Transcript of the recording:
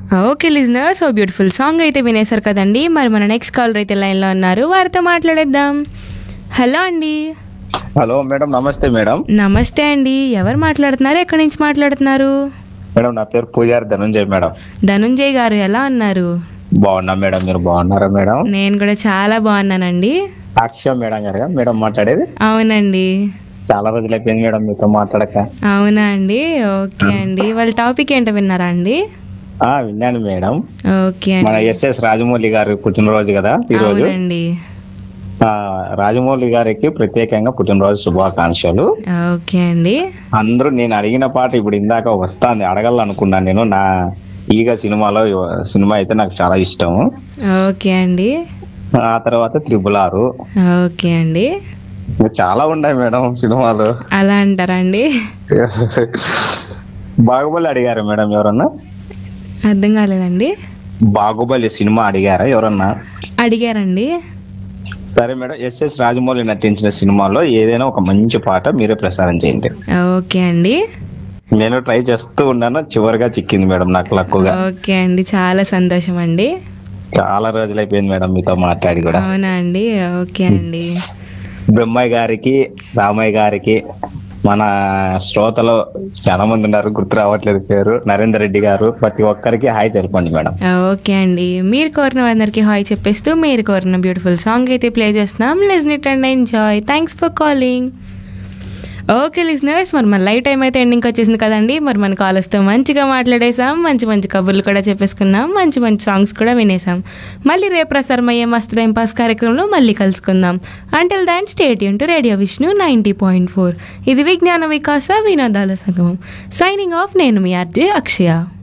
okay listener so beautiful song అయితే వినేశారు కదండి మరి మన నెక్స్ట్ కాలర్ అయితే లైన్లో ఉన్నారు వారితో మాట్లాడేద్దాం హలో అండి హలో మేడం నమస్తే మేడం నమస్తే అండి ఎవరు మాట్లాడుతున్నారు ఎక్కడి నుంచి మాట్లాడుతున్నారు మేడం నా పేరు పూజారి ధనుంజయ్ మేడం ధనుంజయ్ గారు ఎలా ఉన్నారు బాగున్నా మేడం మీరు బాగున్నారా మేడం నేను కూడా చాలా బాగున్నానండి అక్షయ మేడం గారు మేడం మాట్లాడేది అవునండి చాలా రోజులు అయిపోయింది మేడం మీతో మాట్లాడక అవునా అండి ఓకే అండి వాళ్ళ టాపిక్ ఏంటో విన్నారా అండి ఆ విన్నాను మేడం ఓకే మన అండి ఎస్ఎస్ రాజమౌళి గారి పుట్టినరోజు కదా ఈ రోజు అవునండి ఆ, రాజమౌళి గారికి ప్రత్యేకంగా పుట్టినరోజు శుభాకాంక్షలు ఓకే అండి అందరూ నేను అడిగిన పాట ఇప్పుడు ఇందాక వస్తాంది అడగాలనుకున్నాను నేను నా ఈగ సినిమాలో సినిమా అయితే నాకు చాలా ఇష్టం ఓకే అండి ఆ తర్వాత త్రిబుల్ ఆరు ఓకే అండి ఇంకా చాలా ఉన్నాయి మేడం సినిమాలు అలా అంటారా అండి బాహుబలి అడిగారా మేడం ఎవరన్నా అర్థం కాలేదండి బాహుబలి సినిమా అడిగారా ఎవరన్నా అడిగారండి సరే మేడం ఎస్ఎస్ రాజమౌళి నటించిన సినిమాలో ఏదైనా ఒక మంచి పాట మీరే ప్రసారం చేయండి ఓకే అండి నేను ట్రై చేస్తూ ఉన్నాను చివరిగా చిక్కింది మేడం నాకు లక్కుగా ఓకే అండి చాలా సంతోషం అండి చాలా రోజులు అయిపోయింది మేడం మీతో మాట్లాడి కూడా అవునా అండి ఓకే అండి బ్రహ్మయ్య గారికి రామయ్య గారికి మన శ్రోతలు చాలా మంది ఉన్నారు గుర్తు రావట్లేదు పేరు నరేందర్ రెడ్డి గారు ప్రతి ఒక్కరికి హాయ్ తెలపండి మేడం ఓకే అండి మీరు కోరిన అందరికి హాయ్ చెప్పేస్తూ మీరు కోరిన బ్యూటిఫుల్ సాంగ్ అయితే ప్లే చేస్తున్నాం listen it and enjoy thanks for calling okay listeners మరి మన లైవ్ టైం అయితే ఎండింగ్ వచ్చేసింది కదండి మరి మన కాలర్స్తో మంచిగా మాట్లాడేసాం మంచి మంచి కబుర్లు కూడా చెప్పేసుకున్నాం మంచి మంచి సాంగ్స్ కూడా వినేసాం మళ్ళీ రేపు ప్రసారం అయ్యే మస్తు టైం పాస్ కార్యక్రమంలో మళ్ళీ కలుసుకుందాం until then stay tuned to radio Vishnu ninety point four ఇది విజ్ఞాన వికాస వినోదాల సంగమం సైనింగ్ ఆఫ్ నేను మీ ఆర్జే అక్షయ